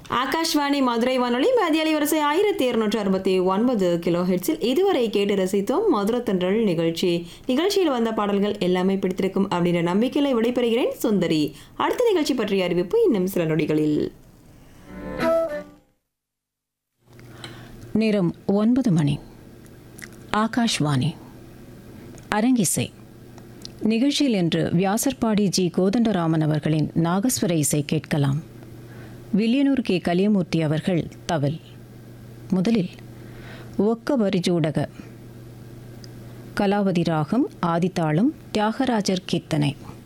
ஆகாஷ்வாணி மதுரை வானொலி மதியாலி வரிசை ஆயிரத்தி இருநூற்று அறுபத்தி ஒன்பது கிலோ ஹெட்ஸில் இதுவரை கேட்டு ரசித்தோம் மதுரத்தன்றல் நிகழ்ச்சி நிகழ்ச்சியில் வந்த பாடல்கள் எல்லாமே பிடித்திருக்கும் அப்படின்ற நம்பிக்கையில விடைபெறுகிறேன் சுந்தரி அடுத்த நிகழ்ச்சி பற்றிய அறிவிப்பு இன்னும் சில நொடிகளில் நேரம் ஒன்பது மணி ஆகாஷ்வாணி அரங்கிசை நிகழ்ச்சியில் இன்று வியாசர்பாடி ஜி கோதண்டராமன் அவர்களின் நாகஸ்வர இசை கேட்கலாம் வில்லியனூர் கே கலியமூர்த்தி அவர்கள் தவில் முதலில் ஒக்க வரிஜூடக கலாவதி ராகம் ஆதித்தாளம் தியாகராஜர் கீர்த்தனை